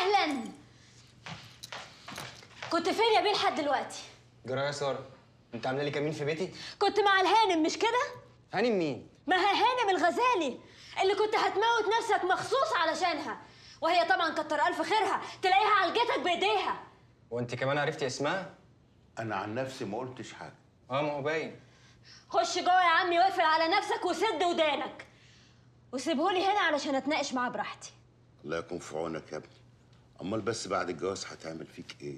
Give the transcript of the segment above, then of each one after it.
اهلا كنت فين يا بيه لحد دلوقتي جرى يا ساره انت عامله لي كمين في بيتي كنت مع الهانم مش كده هانم مين ما هي هانم الغزالي اللي كنت هتموت نفسك مخصوص علشانها وهي طبعا كتر الف خيرها تلاقيها عالجتك بايديها وانت كمان عرفتي اسمها انا عن نفسي ما قلتش حاجه اه ما هو باين خش جوه يا عمي واقفل على نفسك وسد ودانك وسيبهولي هنا علشان اتناقش معاه براحتي الله يكون في عونك يا ابني امال بس بعد الجواز هتعمل فيك ايه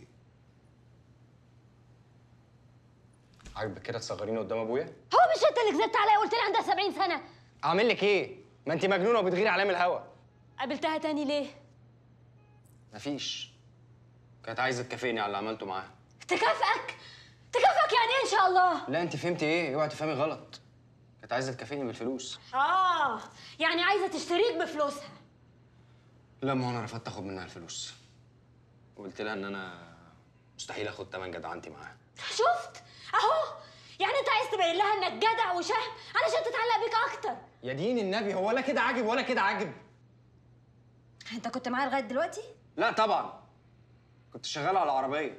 عاجبك كده تصغريني قدام ابويا هو مش انت اللي كذبت عليا وقلت لي عندها 70 سنه اعمل لك ايه ما انت مجنونه وبتغيري علام الهوا قابلتها تاني ليه مفيش كانت عايزه تكافئني على اللي عملته معاها تكافئك تكافئك يعني ايه ان شاء الله لا انت فهمتي ايه اوعي تفهمي غلط كانت عايزه تكافئني بالفلوس اه يعني عايزه تشتريك بفلوسها لا ما هو انا رفضت اخد منها الفلوس وقلت لها ان انا مستحيل اخد تمن جدعنتي معاها شفت اهو يعني انت عايز تبين لها انك جدع وشهم علشان تتعلق بيك اكتر يا دين النبي هو ولا كده عاجب ولا كده عاجب انت كنت معايا لغايه دلوقتي لا طبعا كنت شغال على العربيه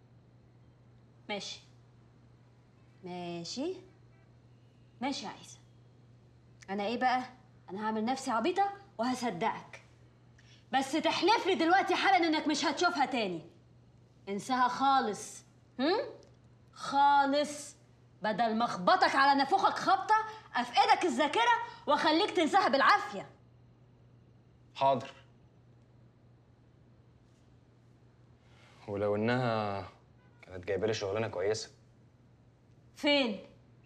ماشي ماشي ماشي يا عيسى انا ايه بقى انا هعمل نفسي عبيطه وهصدقك بس تحلف لي دلوقتي حالا انك مش هتشوفها تاني انساها خالص هم خالص بدل ما اخبطك على نافوخك خبطه افقدك الذاكره واخليك تنساها بالعافيه حاضر ولو انها كانت جايبه لي شغلانه كويسه فين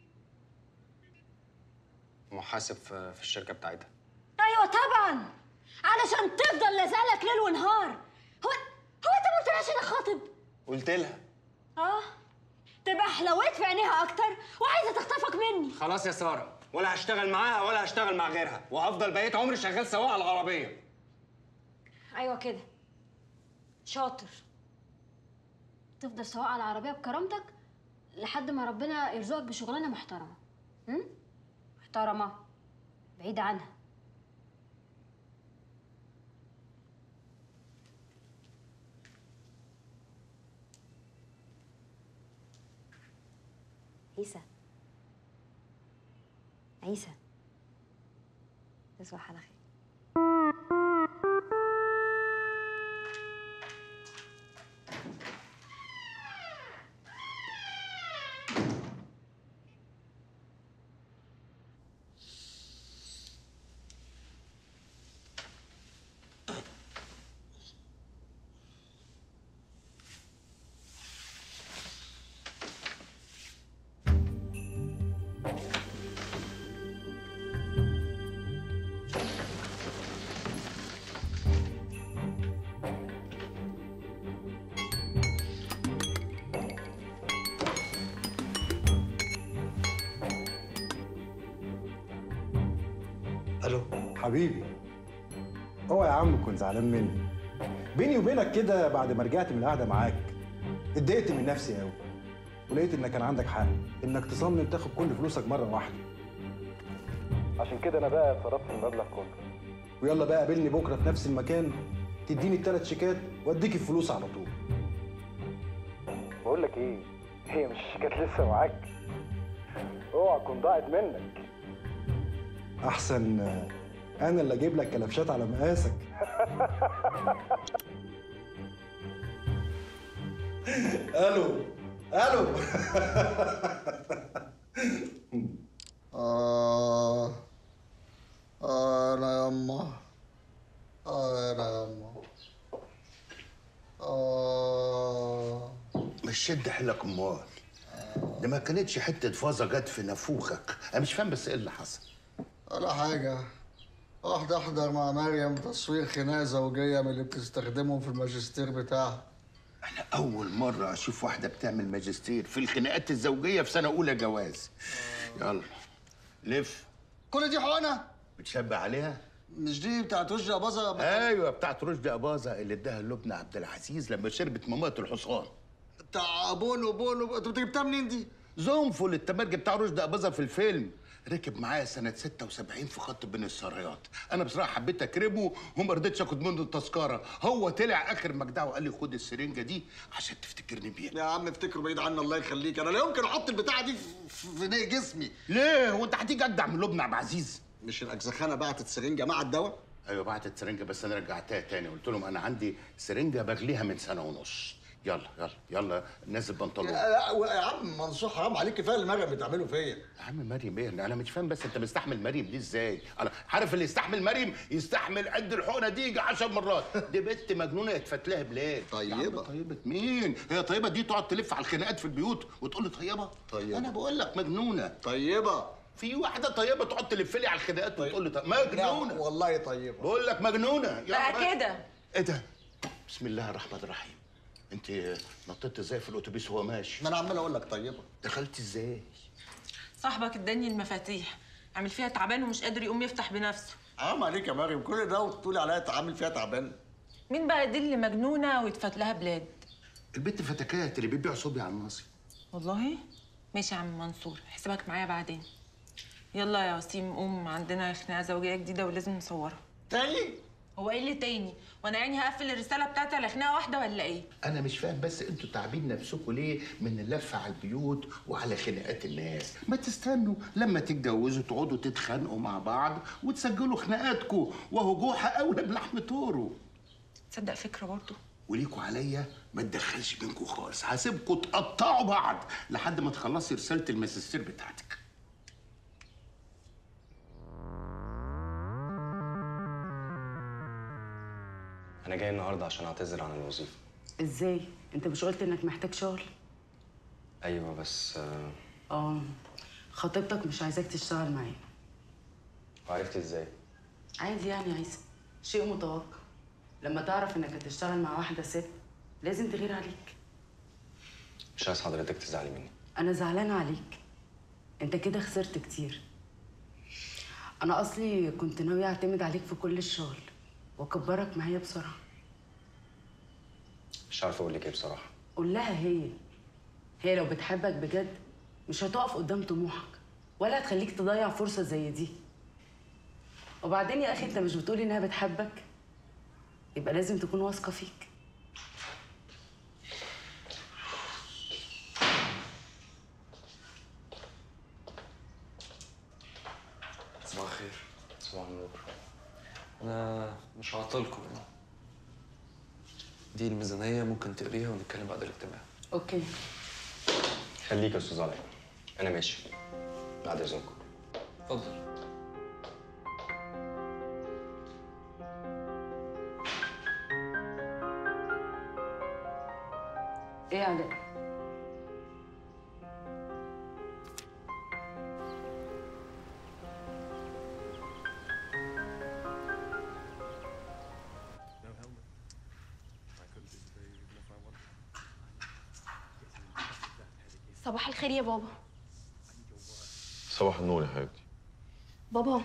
محاسب في في الشركه بتاعتها ايوه طبعا علشان تفضل لازالك ليل ونهار هو هو انت ما قلتلهاش انك خاطب قلت لها اه تبقى حلويت في عينيها اكتر وعايزه تخطفك مني خلاص يا ساره ولا هشتغل معاها ولا هشتغل مع غيرها وهفضل بقيت عمري شغال سواق على العربيه ايوه كده شاطر تفضل سواق على العربيه بكرامتك لحد ما ربنا يرزقك بشغلانه محترمه هم؟ محترمه بعيده عنها عيسى عيسى تصبح على خير الو حبيبي اوعى يا عم تكون زعلان مني بيني وبينك كده بعد ما رجعت من القعده معاك اتضايقت من نفسي قوي ولقيت انك كان عندك حق انك تصمم تاخد كل فلوسك مره واحده عشان كده انا بقى صرفت المبلغ كله ويلا بقى قابلني بكره في نفس المكان تديني الثلاث شيكات واديك الفلوس على طول بقول لك ايه هي مش كانت لسه معاك اوعى تكون ضاعت منك احسن آه، انا اللي اجيب لك كلبشات على مقاسك الو الو آه آه أنا يما آه أنا يما آه مش شد حيلك امال دي ما كانتش حته فازه جت في نافوخك انا مش فاهم بس ايه اللي حصل ولا حاجة رحت أحضر مع مريم تصوير خناقة زوجية من اللي بتستخدمهم في الماجستير بتاعها انا اول مره اشوف واحده بتعمل ماجستير في الخناقات الزوجيه في سنه اولى جواز يلا لف كل دي حقنة بتشبه عليها مش دي بتاعت رشدي أباظة ايوه بتاعت رشدي اباظه اللي اداها لبنى عبد العزيز لما شربت مامات الحصان بتاع بونو بونو انت جبتها منين دي؟ زنفل التمرج بتاع رشدي اباظه في الفيلم ركب معايا سنة 76 في خط بين السرايات أنا بصراحة حبيت أكرمه وما رضيتش آخد منه التذكرة هو طلع آخر مجدعه وقال لي خد السرنجة دي عشان تفتكرني بيها يا عم افتكروا بعيد عنا الله يخليك انا لا يمكن احط البتاعه دي في في جسمي ليه هو أنت هتيجي أجدع من لبنى عبد العزيز مش الاجزخانه بعتت سرنجه مع الدواء ايوه بعتت سرنجه بس انا رجعتها تاني قلت لهم انا عندي سرنجه بغليها من سنه ونص يلا يلا يلا نزل بنطلون لا لا يا عم منصور حرام عليك كفايه اللي مريم بتعمله فيا يا عم مريم ايه انا مش فاهم بس انت مستحمل مريم دي ازاي انا عارف اللي يستحمل مريم يستحمل قد الحقنه دي يجي 10 مرات دي بنت مجنونه يتفت لها بلاد طيبة. يا عم طيبه مين هي طيبه دي تقعد تلف على الخناقات في البيوت وتقول لي طيبه طيبة. انا بقول لك مجنونه طيبه في واحده طيبه تقعد تلف لي على الخناقات وتقول لي طيبة. لا مجنونه والله طيبه بقول لك مجنونه يا بقى رب. كده ايه ده بسم الله الرحمن الرحيم انت نطيت ازاي في الاتوبيس وهو ماشي ما انا عمال اقول لك طيبه دخلت ازاي صاحبك اداني المفاتيح عامل فيها تعبان ومش قادر يقوم يفتح بنفسه حرام عليك يا مريم كل ده وتقولي عليا تعامل فيها تعبان مين بقى دي اللي مجنونه ويتفات لها بلاد البنت فتكات اللي بتبيع صوبيا على الناصي والله ماشي يا عم منصور حسابك معايا بعدين يلا يا وسيم قوم عندنا خناقه زوجيه جديده ولازم نصورها تاني هو ايه اللي تاني وانا يعني هقفل الرساله بتاعتي على خناقه واحده ولا ايه انا مش فاهم بس انتوا تعبين نفسكم ليه من اللف على البيوت وعلى خناقات الناس ما تستنوا لما تتجوزوا تقعدوا تتخانقوا مع بعض وتسجلوا خناقاتكم وهو جوحة اولى بلحم طوره تصدق فكره برضه وليكوا عليا ما تدخلش بينكم خالص هسيبكم تقطعوا بعض لحد ما تخلصي رساله الماجستير بتاعتك انا جاي النهارده عشان اعتذر عن الوظيفه ازاي انت مش قلت انك محتاج شغل ايوه بس آه، اه خطيبتك مش عايزاك تشتغل معايا وعرفت ازاي عادي يعني عايزه شيء متوقع لما تعرف انك هتشتغل مع واحده ست لازم تغير عليك مش عايز حضرتك تزعلي مني انا زعلانه عليك انت كده خسرت كتير انا اصلي كنت ناويه اعتمد عليك في كل الشغل واكبرك معايا بسرعه مش عارف اقول لك ايه بصراحه قول لها هي هي لو بتحبك بجد مش هتقف قدام طموحك ولا هتخليك تضيع فرصة زي دي وبعدين يا أخي أنت مش بتقولي إنها بتحبك يبقى لازم تكون واثقة فيك صباح الخير صباح النور انا مش هعطلكم يعني دي الميزانيه ممكن تقريها ونتكلم بعد الاجتماع أوكي خليك يا استاذ علاء انا ماشي بعد اذنكم اتفضل إيه يا علاء صباح الخير يا بابا صباح النور يا حبيبتي بابا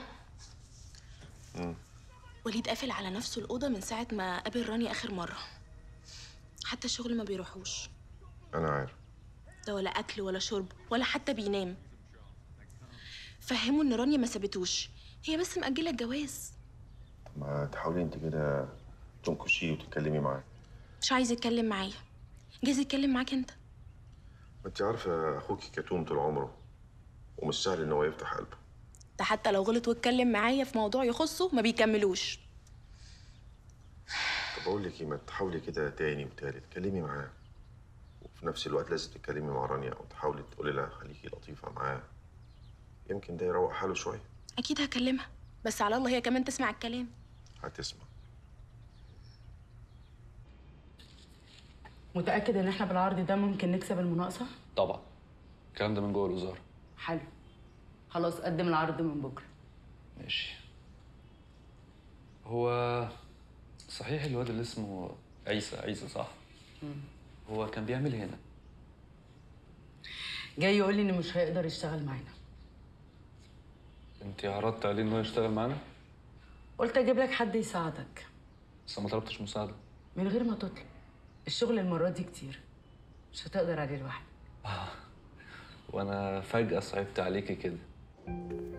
وليد قافل على نفسه الأوضة من ساعة ما قابل رانيا آخر مرة حتى الشغل ما بيروحوش انا عارف ده ولا أكل ولا شرب ولا حتى بينام فهموا إن رانيا ما سابتوش هي بس مأجلة الجواز ما تحاولي انت كده تنكشيه وتتكلمي معاه مش عايز يتكلم معايا جايز يتكلم معاك انت ما انت عارفه اخوكي كتوم طول عمره ومش سهل ان هو يفتح قلبه ده حتى لو غلط واتكلم معايا في موضوع يخصه ما بيكملوش طب اقول لك ايه ما تحاولي كده تاني وتالت اتكلمي معاه وفي نفس الوقت لازم تتكلمي مع رانيا وتحاولي تقولي لها خليكي لطيفه معاه يمكن ده يروق حاله شويه أكيد هكلمها بس على الله هي كمان تسمع الكلام هتسمع متأكد إن إحنا بالعرض ده ممكن نكسب المناقصة؟ طبعا الكلام ده من جوه الوزاره حلو خلاص قدم العرض من بكرة ماشي هو صحيح الواد اللي اسمه عيسى عيسى صح هو كان بيعمل إيه هنا جاي يقول لي إنه مش هيقدر يشتغل معانا انت عرضت عليه ان هو يشتغل معانا قلت أجيب لك حد يساعدك بس ما طلبتش مساعده من غير ما تطلب الشغل المرة دي كتير مش هتقدر عليه لوحدك وانا فجاه صعبت عليكي كده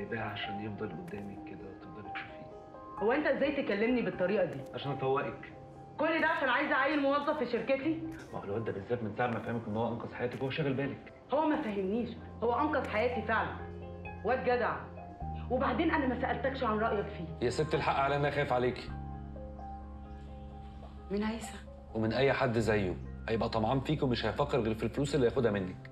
جايباها عشان يفضل قدامك كده وتفضلي تشوفيه هو انت ازاي تكلمني بالطريقه دي عشان افوقك كل ده عشان عايزه اعين موظف في شركتي ما هو الواد ده بالذات من ساعه ما فهمك ان هو انقذ حياتك وهو شاغل بالك هو ما فهمنيش هو انقذ حياتي فعلا واد جدع وبعدين انا ما سالتكش عن رايك فيه يا ست الحق على انا خايف عليكي من عيسى ومن اي حد زيه هيبقى طمعان فيك ومش هيفكر غير في الفلوس اللي هياخدها منك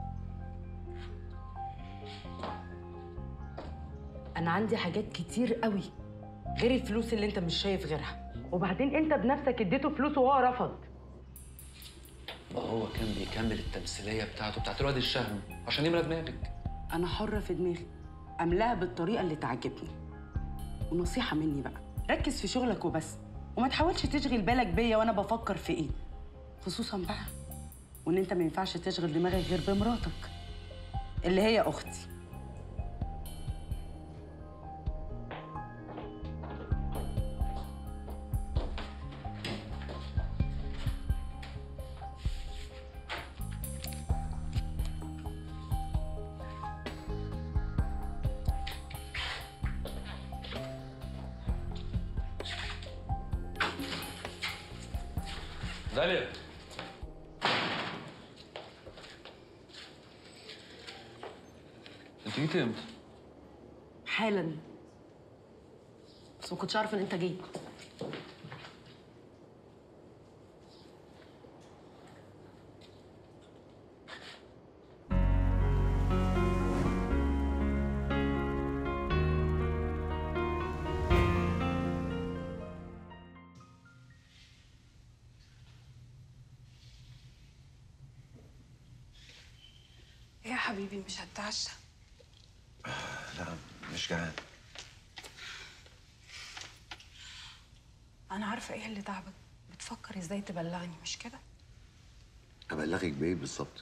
انا عندي حاجات كتير قوي غير الفلوس اللي انت مش شايف غيرها وبعدين انت بنفسك اديته فلوس وهو رفض ما هو كان بيكمل التمثيليه بتاعته بتاعت الواد الشهم عشان يملى دماغك انا حره في دماغي املاها بالطريقه اللي تعجبني ونصيحه مني بقى ركز في شغلك وبس وما تحاولش تشغل بالك بيا وانا بفكر في ايه خصوصا بقى وان انت ما ينفعش تشغل دماغك غير بمراتك اللي هي اختي داليا انت جيتي امتى؟ حالا بس ما كنتش عارفه ان انت جيت ايه يا حبيبي مش هتعشى لا مش جعان انا عارفه ايه اللي تعبك بتفكر ازاي تبلغني مش كده ابلغك بايه بالظبط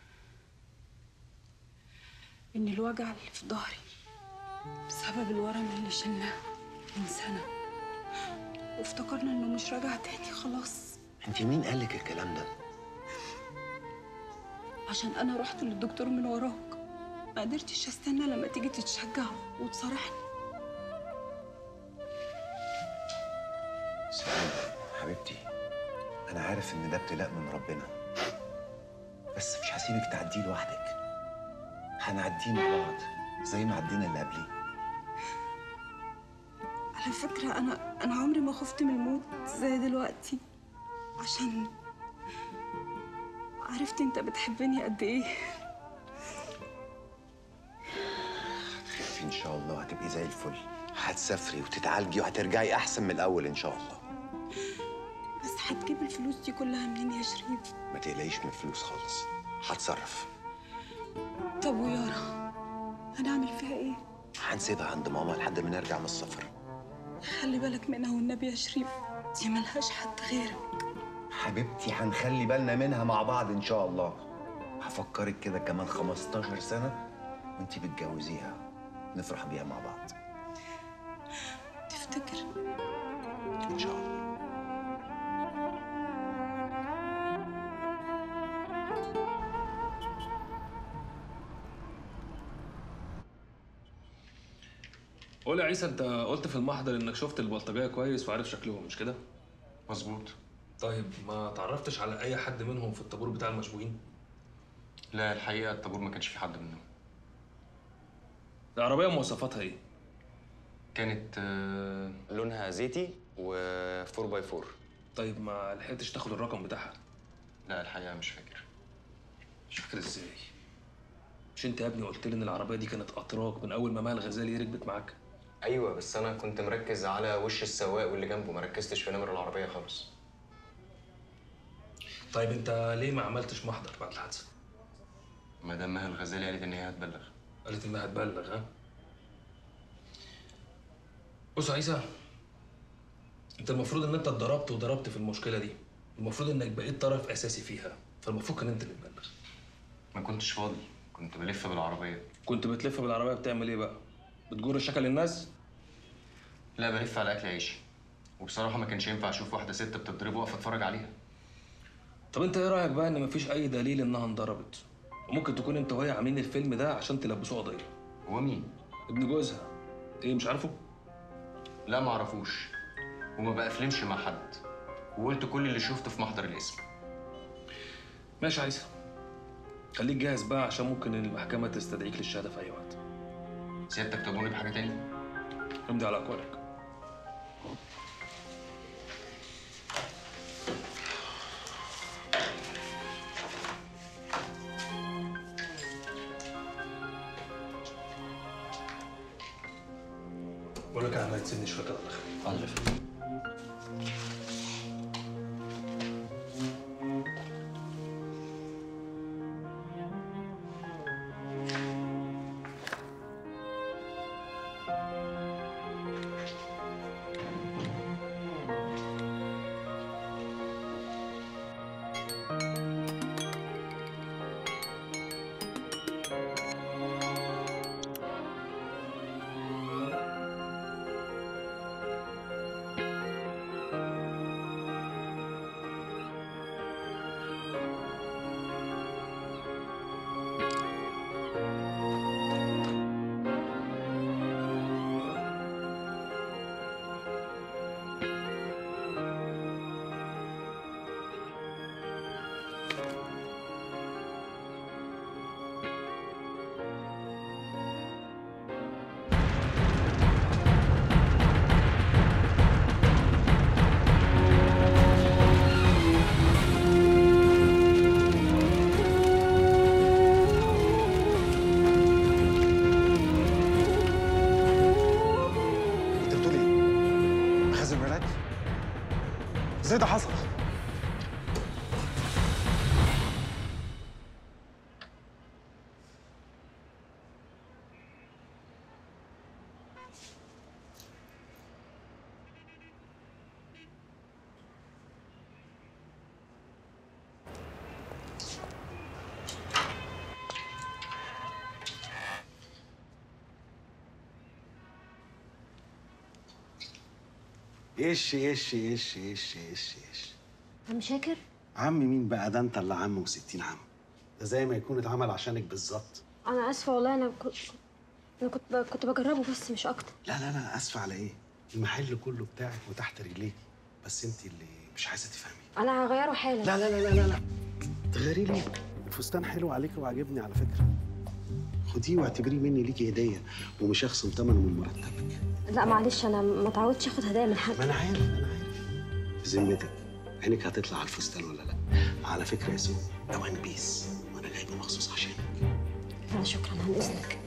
ان الوجع اللي في ظهري بسبب الورم اللي شلناه من سنه وافتكرنا انه مش راجع تاني خلاص انت مين قالك الكلام ده عشان انا رحت للدكتور من وراك ما قدرتش استنى لما تيجي تتشجع وتصارحني سلام حبيبتي انا عارف ان ده ابتلاء من ربنا بس مش هسيبك تعديه لوحدك هنعديه مع بعض زي ما عدينا اللي قبليه على فكره انا انا عمري ما خفت من الموت زي دلوقتي عشان عرفت انت بتحبني قد ايه خفي ان شاء الله هتبقي زي الفل هتسافري وتتعالجي وهترجعي احسن من الاول ان شاء الله بس هتجيب الفلوس دي كلها منين يا شريف ما تقلقيش من الفلوس خالص هتصرف طب ويارا هنعمل فيها ايه هنسيبها عند ماما لحد ما نرجع من السفر خلي بالك منها والنبي يا شريف دي ملهاش حد غيرك حبيبتي هنخلي بالنا منها مع بعض ان شاء الله هفكرك كده كمان 15 سنه وانتي بتجوزيها نفرح بيها مع بعض تفتكر ان شاء الله قول يا عيسى انت قلت في المحضر انك شفت البلطجيه كويس وعارف شكلهم مش كده؟ مظبوط طيب ما تعرفتش على اي حد منهم في الطابور بتاع المشبوهين؟ لا الحقيقه الطابور ما كانش في حد منهم العربيه مواصفاتها ايه؟ كانت آه، لونها زيتي و 4 باي 4 طيب ما لحقتش تاخد الرقم بتاعها لا الحقيقه مش فاكر مش فاكر ازاي؟ مش انت يا ابني قلت لي ان العربيه دي كانت اتراك من اول ما مها الغزالي ركبت معاك؟ ايوه بس انا كنت مركز على وش السواق واللي جنبه ما ركزتش في نمر العربيه خالص طيب انت ليه ما عملتش محضر بعد الحادثه؟ مدام مها الغزالي قالت ان هي هتبلغ قالت انها هتبلغ ها؟ بص يا عيسى انت المفروض ان انت اتضربت وضربت في المشكله دي المفروض انك بقيت طرف اساسي فيها فالمفروض كان انت اللي تبلغ ما كنتش فاضي كنت بلف بالعربيه كنت بتلف بالعربيه بتعمل ايه بقى بتجر الشكل للناس لا بلف على اكل عيشي وبصراحه ما كانش ينفع اشوف واحده ست بتضرب واقف اتفرج عليها طب انت ايه رايك بقى ان مفيش اي دليل انها انضربت وممكن تكون انت وهي عاملين الفيلم ده عشان تلبسوه قضيه هو مين ابن جوزها ايه مش عارفه لا ما اعرفوش وما بقفلمش مع حد وقلت كل اللي شفته في محضر الاسم ماشي عايزة خليك جاهز بقى عشان ممكن المحكمة تستدعيك للشهادة في أي وقت سيادتك تأمرني بحاجة تاني؟ امضي على أقوالك بقول لك يا عم تسيبني شوية كده الله يخليك انت بتقول ايه؟ مخازن بنات؟ ازاي ده حصل؟ ايش ايش ايش ايش ايش ايش عم شاكر عم مين بقى ده انت اللي عم وستين عم ده زي ما يكون اتعمل عشانك بالظبط انا اسفه والله انا كنت انا كنت ب... كنت بجربه بس مش اكتر لا لا لا اسفه على ايه المحل كله بتاعك وتحت رجليكي بس انت اللي مش عايزه تفهمي انا هغيره حالا لا لا لا لا لا لا تغيري ليه الفستان حلو عليك وعاجبني على فكره خديه واعتبريه مني ليكي هديه ومش هخصم ثمنه من مرتبك لا معلش انا ما اتعودتش اخد هدايا من حد ما انا عارف انا عارف بذمتك عينك هتطلع على الفستان ولا لا على فكره يا سو ده وان بيس وانا جايبه مخصوص عشانك لا شكرا عن اذنك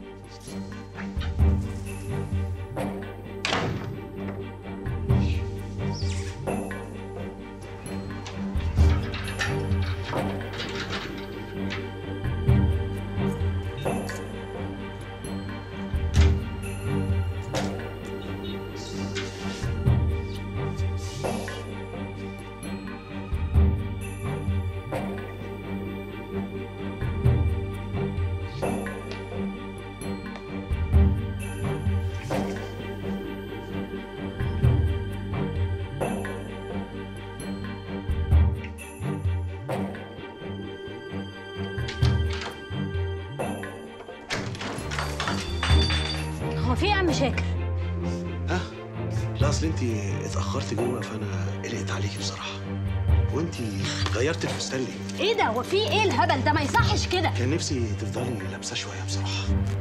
هو في ايه يا عم شاكر ها لا اصل انت اتاخرت جوه فانا قلقت عليكي بصراحه وانت غيرت الفستان ليه ايه ده هو في ايه الهبل ده ما يصحش كده كان نفسي تفضلي لابسه شويه بصراحه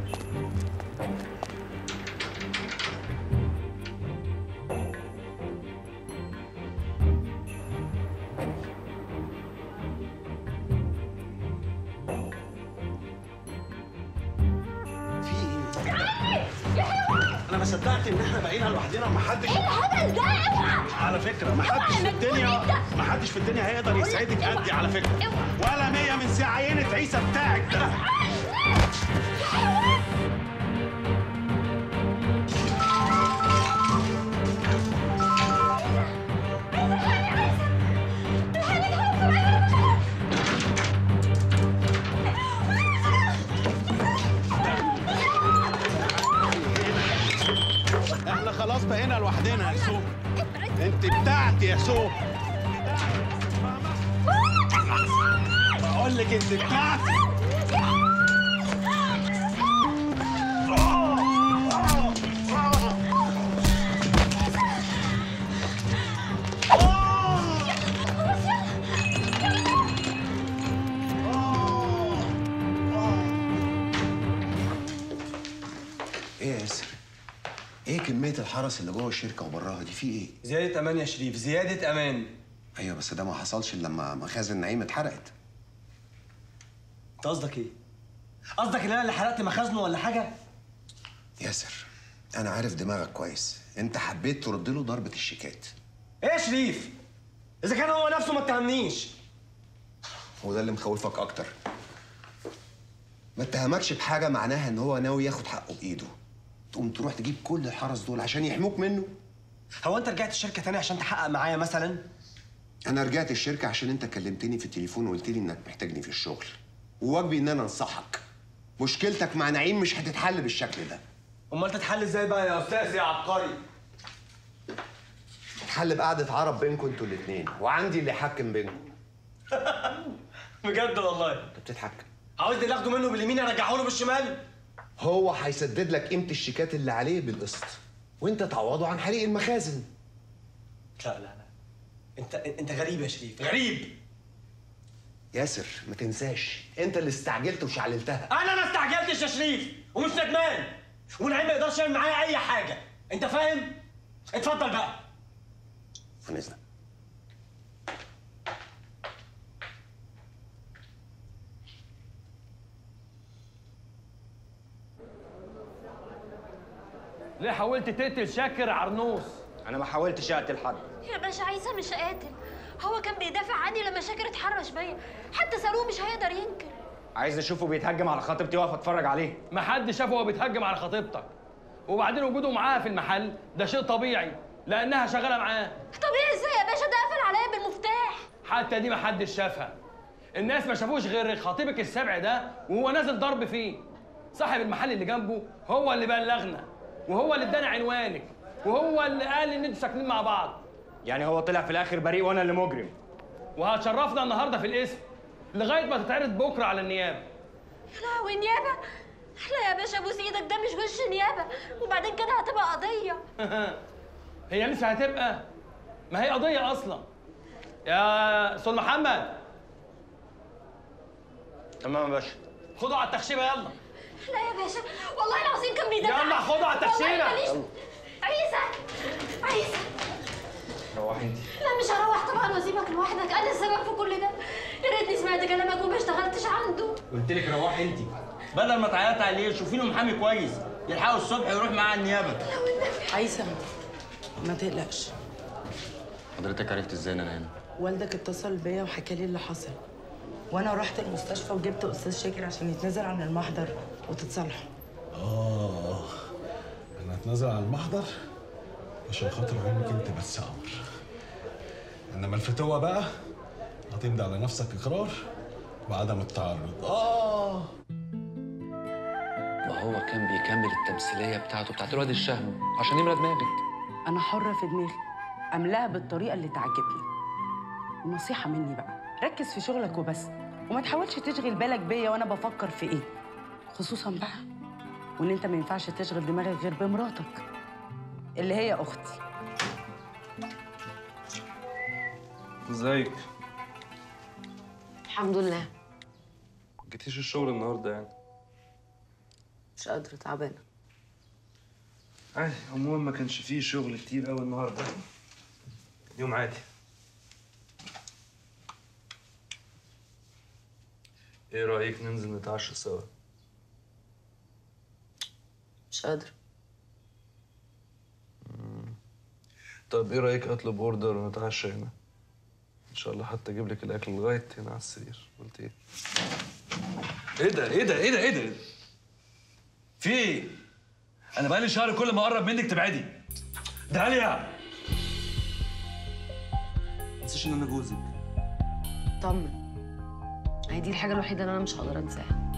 انا ما صدقت ان احنا بقينا لوحدنا وما حدش ايه الهبل ده اوعى على فكره ما حدش في الدنيا ما حدش في الدنيا هيقدر يسعدك قدي على فكره ولا مية من ساعة عينة عيسى بتاعك ده احنا خلاص بقينا لوحدنا يا سو انت بتاعتي يا سو بقول لك انت بتاعتي ايه كميه الحرس اللي جوه الشركه وبراها دي في ايه زيادة أمان يا شريف زيادة أمان ايوه بس ده ما حصلش الا لما مخازن نعيم اتحرقت أنت قصدك إيه؟ قصدك إن أنا اللي حرقت مخازنه ولا حاجة؟ ياسر انا عارف دماغك كويس انت حبيت ترد له ضربه الشيكات إيه يا شريف؟ إذا كان هو نفسه ما اتهمنيش وده اللي مخوفك اكتر ما اتهمكش بحاجه معناها ان هو ناوي ياخد حقه بايده تقوم تروح تجيب كل الحرس دول عشان يحموك منه هو أنت رجعت الشركة تاني عشان تحقق معايا مثلا؟ انا رجعت الشركه عشان انت كلمتني في التليفون وقلت لي انك محتاجني في الشغل وواجبي ان انا انصحك مشكلتك مع نعيم مش هتتحل بالشكل ده أمال تتحل إزاي بقى يا أستاذ يا عبقري؟ تتحل بقعده عرب بينكم انتوا الاثنين وعندي اللي يحكم بينكم بجد والله انت بتضحك عاوز اللي اخده منه باليمين ارجعه له بالشمال هو هيسدد لك قيمه الشيكات اللي عليه بالقسط وانت تعوضه عن حريق المخازن لا لا لا انت انت غريب يا شريف غريب ياسر ما تنساش انت اللي استعجلت وشعللتها انا ما استعجلتش يا شريف ومش ندمان ونعيم ما يقدرش يعمل معايا اي حاجه انت فاهم اتفضل بقى عن اذنك ليه حاولت تقتل شاكر عرنوس؟ انا ما حاولتش اقتل حد يا باشا عيسى مش قاتل هو كان بيدافع عني لما شاكر اتحرش بيا حتى صاروخ مش هيقدر ينكر عايز اشوفه بيتهجم على خطيبتي واقف اتفرج عليه ما حد شافه وهو بيتهجم على خطيبتك وبعدين وجوده معاها في المحل ده شيء طبيعي لانها شغاله معاه طبيعي ازاي يا باشا ده قفل عليا بالمفتاح حتى دي ما حدش شافها الناس ما شافوش غير خطيبك السبع ده وهو نازل ضرب فيه صاحب المحل اللي جنبه هو اللي بلغنا وهو اللي ادانا عنوانك وهو اللي قال ان انتوا ساكنين مع بعض يعني هو طلع في الاخر بريء وانا اللي مجرم وهتشرفنا النهارده في الاسم لغايه ما تتعرض بكره على النيابه يا لهوي نيابه لا يا باشا ابوس ايدك ده مش وش نيابه وبعدين كده هتبقى قضيه هي لسه هتبقى ما هي قضيه اصلا يا استاذ محمد تمام يا باشا خدوا على التخشيبه يلا لا يا باشا والله العظيم كان بيدافع يلا عني. خدوا على التخشيبة. والله ماليش- يلا. عيسى عيسى روحي انت لا مش هروح طبعا واسيبك لوحدك انا السبب في كل ده يا ريتني سمعت كلامك وما اشتغلتش عنده قلت لك روحي انت بدل ما تعيطي عليه شوفي له محامي كويس يلحقه الصبح يروح معاه النيابه عايزة ما تقلقش حضرتك عرفت ازاي ان انا هنا والدك اتصل بيا وحكى لي اللي حصل وانا رحت المستشفى وجبت استاذ شاكر عشان يتنازل عن المحضر وتتصالحوا آه أنا اتنازل عن المحضر عشان خاطر عينك أنت بس يا قمر إنما الفتوة بقى هتمضي على نفسك إقرار وعدم التعرض آه ما هو كان بيكمل التمثيليه بتاعته بتاعت الواد الشهم عشان يملى دماغك انا حرة في دماغي املاها بالطريقة اللي تعجبني نصيحة مني بقى ركز في شغلك وبس وما تحاولش تشغل بالك بيا وانا بفكر في ايه خصوصا بقى وان انت ما ينفعش تشغل دماغك غير بمراتك اللي هي اختي ازيك الحمد لله ما جيتيش الشغل النهارده يعني مش قادرة تعبانة عادي عموما ما كانش فيه شغل كتير قوي النهارده يوم عادي ايه رايك ننزل نتعشى سوا مش قادرة طب ايه رايك اطلب اوردر ونتعشى هنا ان شاء الله حتى اجيب لك الاكل لغايه هنا على السرير قلت ايه ايه ده ايه ده ايه ده ايه ده في ايه انا بقالي شهر كل ما اقرب منك تبعدي داليا ما تنسيش ان انا جوزك طمن هي دي الحاجة الوحيدة اللي أنا مش هقدر أنساها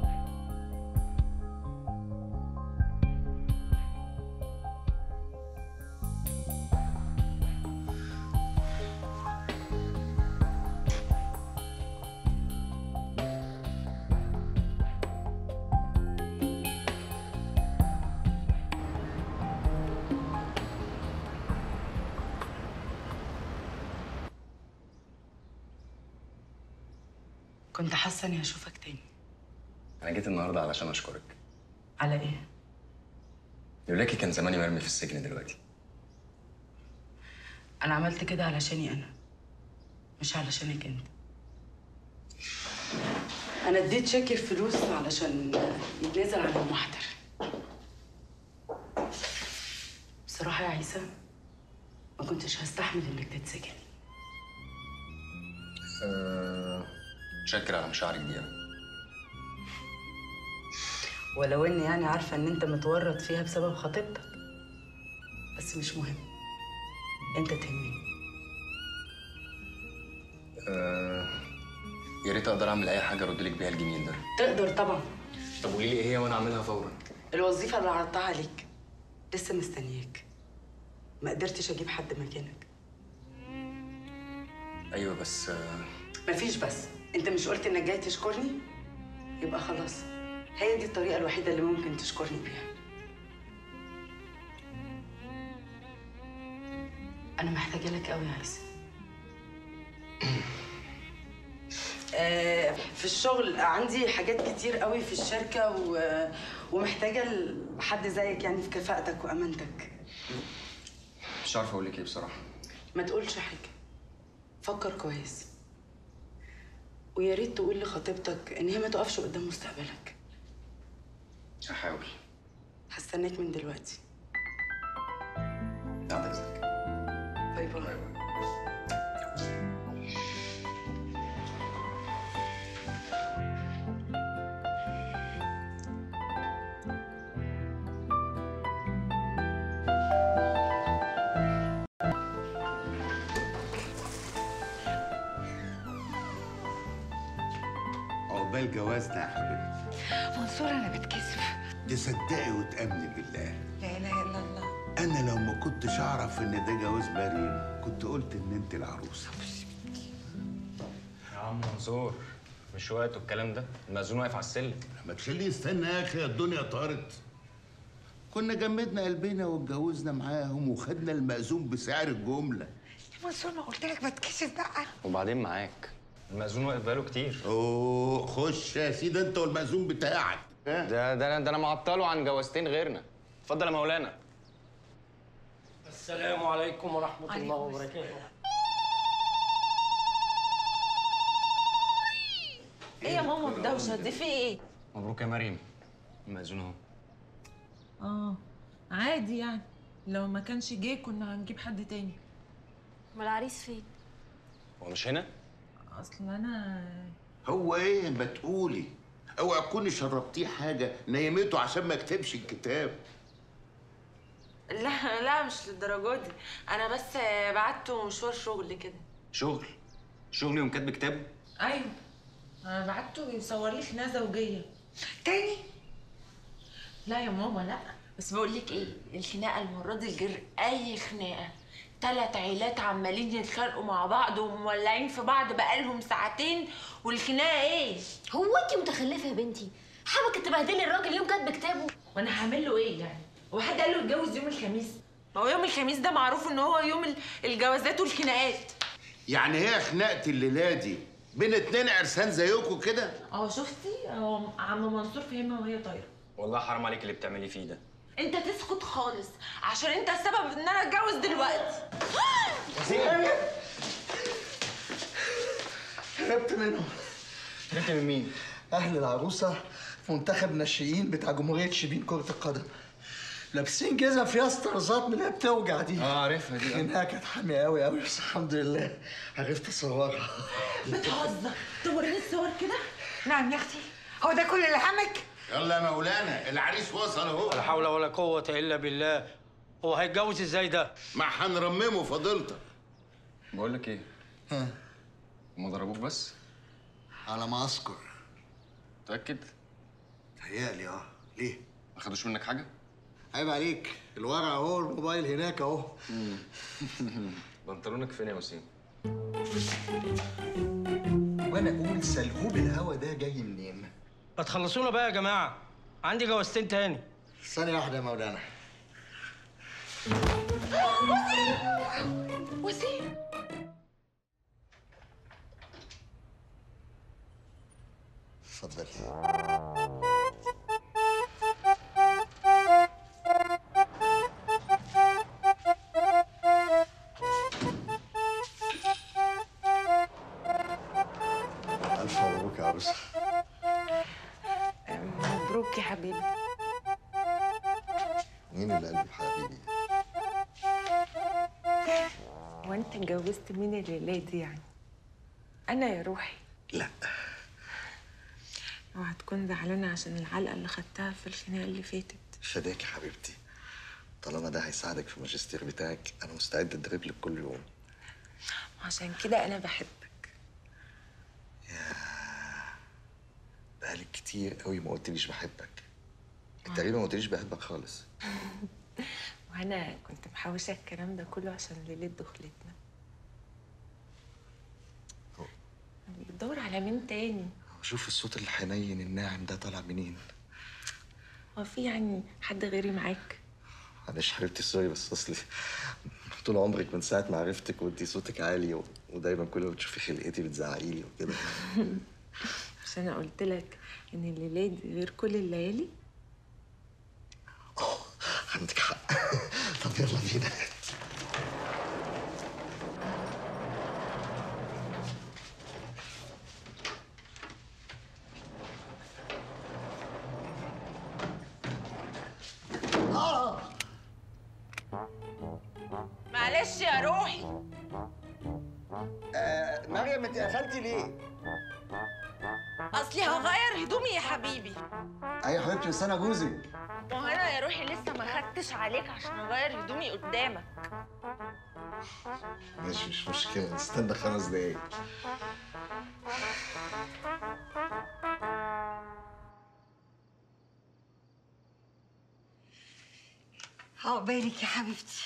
كنت حاسة اني هشوفك تاني انا جيت النهارده علشان اشكرك على ايه؟ لولاكي كان زماني مرمي في السجن دلوقتي انا عملت كده علشاني انا مش علشانك انت انا اديت شاكر فلوس علشان يتنازل عن المحضر بصراحه يا عيسى ما كنتش هستحمل انك تتسجن أه... شكر على مشاعرك دي أوي. ولو اني يعني عارفه ان انت متورط فيها بسبب خطيبتك بس مش مهم انت تهمني أه... يا ريت اقدر اعمل اي حاجه ارد لك بيها الجميل ده تقدر طبعا طب قولي لي ايه هي وانا اعملها فورا الوظيفه اللي عرضتها عليك لسه مستنياك ما قدرتش اجيب حد مكانك ايوه بس أه... مفيش بس انت مش قلت انك جاي تشكرني يبقى خلاص هي دي الطريقه الوحيده اللي ممكن تشكرني بيها انا محتاجه لك قوي يا عايزه آه، في الشغل عندي حاجات كتير قوي في الشركه و... ومحتاجه حد زيك يعني في كفاءتك وامانتك مش عارف اقول لك ايه بصراحه ما تقولش حاجه فكر كويس ويا ريت تقول لخطيبتك ان هي ما تقفش قدام مستقبلك هحاول هستناك من دلوقتي بعد اذنك باي باي عقبال جوازنا يا حبيبتي منصور انا بتكسف تصدقي وتأمني بالله لا اله الا الله انا لو ما كنتش اعرف ان ده جواز مريم كنت قلت ان انت العروسه يا عم منصور مش وقته الكلام ده المأذون واقف على السلم ما تخليه يستنى يا اخي الدنيا طارت كنا جمدنا قلبنا واتجوزنا معاهم وخدنا المأذون بسعر الجمله يا منصور ما قلت لك بتكسف بقى وبعدين معاك المأذون واقف بقاله كتير اوه خش يا سيدي انت والمأذون بتاعك ده ده انا ده انا معطله عن جوازتين غيرنا اتفضل يا مولانا السلام عليكم ورحمة الله وبركاته ايه يا ماما الدوشه دي في ايه مبروك يا مريم المأذون اهو اه عادي يعني لو ما كانش جه كنا هنجيب حد تاني امال العريس فين هو مش هنا اصل انا هو ايه ما تقولي اوعى تكوني شربتيه حاجه نيمته عشان ما يكتبش الكتاب لا لا مش للدرجه دي انا بس بعته مشوار شغل كده شغل شغل يوم كاتب كتاب ايوه انا بعته يصور لي خناقه زوجيه تاني لا يا ماما لا بس بقول لك ايه الخناقه المره دي غير اي خناقه تلات عيلات عمالين يتخانقوا مع بعض ومولعين في بعض بقالهم ساعتين والخناقه ايه هو انت متخلفه يا بنتي حابه تبهدلي الراجل يوم كاتب كتابه وانا هعمل له ايه يعني هو حد قال له يتجوز يوم الخميس ما هو يوم الخميس ده معروف ان هو يوم ال- الجوازات والخناقات يعني هي خناقه الليله دي بين اتنين عرسان زيكم كده اه شفتي هو عم منصور فهمها وهي طايره والله حرام عليك اللي بتعملي فيه ده انت تسكت خالص عشان انت السبب ان انا اتجوز دلوقتي هربت منهم هربت من مين؟ أهل العروسة في منتخب ناشئين بتاع جمهورية شبين كرة القدم لابسين جزم فيها استرزات من اللي هي بتوجع دي اه عارفها دي انها كانت حامية قوي قوي بس الحمد لله عرفت اصورها بتهزر توريني الصور كده نعم يا اختي هو ده كل اللي همك يلا يا مولانا العريس وصل اهو لا حول ولا قوة إلا بالله هو هيتجوز ازاي ده؟ ما هنرممه فضيلتك بقول لك ايه ها هما ضربوك بس على ما اذكر متأكد؟ تهيألي اه ليه؟ ما خدوش منك حاجة؟ عيب عليك الورق اهو الموبايل هناك اهو بنطلونك فين يا وسيم؟ وانا اقول سلهوب الهوا ده جاي منين؟ ما تخلصونا بقى يا جماعة عندي جوازتين تاني ثانية واحدة يا مولانا وسيم وسيم اتفضلي مين اللي قلبي حبيبي هو انت اتجوزت مين الليله دي يعني انا يا روحي لا اوعى تكون زعلانه عشان العلقه اللي خدتها في الخناقه اللي فاتت فداك يا حبيبتي طالما ده هيساعدك في الماجستير بتاعك انا مستعد ادرب لك كل يوم عشان كده انا بحبك بقالك كتير قوي ما قلتليش بحبك انت تقريبا ما قلتليش بحبك خالص وانا كنت محوشه الكلام ده كله عشان ليله دخلتنا بتدور على مين تاني شوف الصوت الحنين الناعم ده طالع منين هو في يعني حد غيري معاك معلش حبيبتي سوري بس اصلي طول عمرك من ساعه ما عرفتك وانتي صوتك عالي و... ودايما كل ما بتشوفي خلقتي بتزعقي لي وكده مش انا قلت لك ان الليله دي غير كل الليالي عندك حق طب يلا بينا اه معلش يا روحي آه مريم انت قفلتي ليه؟ اصلي هغير هدومي يا حبيبي اي يا حبيبتي بس انا جوزك ما هو انا يا روحي لسه ما خدتش عليك عشان اغير هدومي قدامك ماشي مش مشكله استنى خمس دقايق عقبالك يا حبيبتي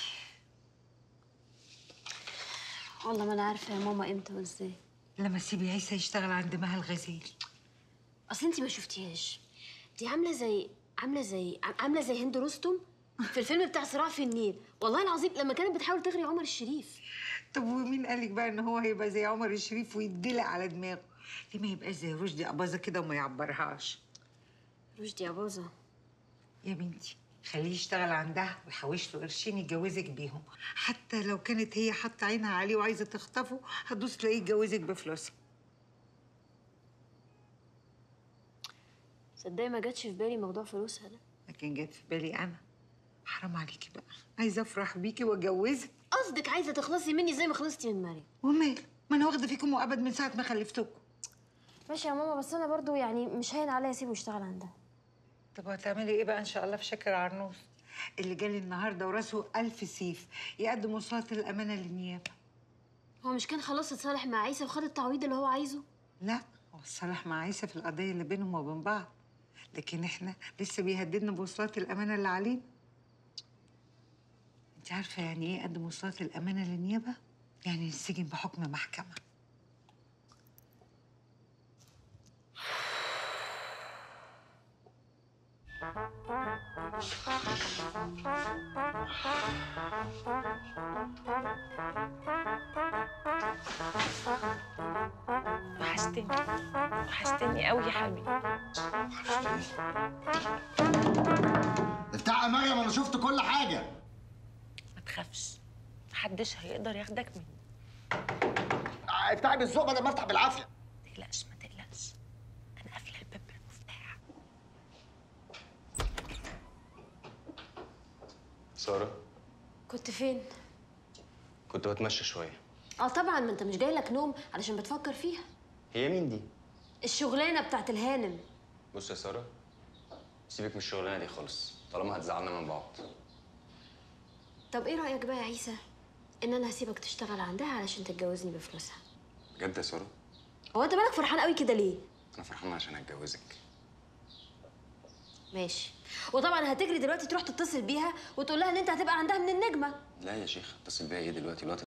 والله ما انا عارفه يا ماما امتى وازاي لما تسيبي عيسى يشتغل عند مها الغزيل اصل انت ما شفتيهاش دي عامله زي عامله زي عامله زي هند رستم في الفيلم بتاع صراع في النيل والله العظيم لما كانت بتحاول تغري عمر الشريف طب ومين قالك بقى ان هو هيبقى زي عمر الشريف ويدلق على دماغه ليه ما يبقاش زي رشدي اباظه كده وما يعبرهاش رشدي اباظه يا بنتي خليه يشتغل عندها ويحوش له قرشين يتجوزك بيهم حتى لو كانت هي حاطه عينها عليه وعايزه تخطفه هتدوس تلاقيه يتجوزك بفلوسها صدقني ما جاتش في بالي موضوع فلوسها ده لكن جت في بالي انا حرام عليكي بقى عايزه افرح بيكي واتجوزك قصدك عايزه تخلصي مني زي ما خلصتي من مريم ومال ما انا واخده فيكم وابد من ساعه ما خلفتكم ماشي يا ماما بس انا برضو يعني مش هين عليا اسيبه يشتغل عندها طب هتعملي ايه بقى ان شاء الله في شكر عرنوس اللي جالي النهارده وراسه ألف سيف يقدم وصلة الأمانة للنيابة هو مش كان خلاص اتصالح مع عيسى وخد التعويض اللي هو عايزه لا هو اتصالح مع عيسى في القضية اللي بينهم وبين بعض لكن احنا لسه بيهددنا بوصلات الأمانة اللي علينا انت عارفة يعني ايه يقدم وصلات الأمانة للنيابة؟ يعني ينسجن بحكم محكمة وحشتني وحشتني قوي يا حبيبي افتح يا مريم انا شفت كل حاجه ما تخافش محدش هيقدر ياخدك مني افتحي بالذوق بدل ما افتح بالعافيه ما تقلقش ما تقلقش انا قافله الباب بالمفتاح ساره كنت فين كنت بتمشى شويه اه طبعا ما انت مش جاي لك نوم علشان بتفكر فيها هي مين دي الشغلانه بتاعت الهانم بص يا ساره سيبك من الشغلانه دي خالص طالما هتزعلنا من بعض طب ايه رايك بقى يا عيسى ان انا هسيبك تشتغل عندها علشان تتجوزني بفلوسها بجد يا ساره هو انت مالك فرحان قوي كده ليه انا فرحان عشان اتجوزك ماشي وطبعا هتجري دلوقتي تروح تتصل بيها وتقول لها ان انت هتبقى عندها من النجمه لا يا شيخ اتصل بيها ايه دلوقتي الوقت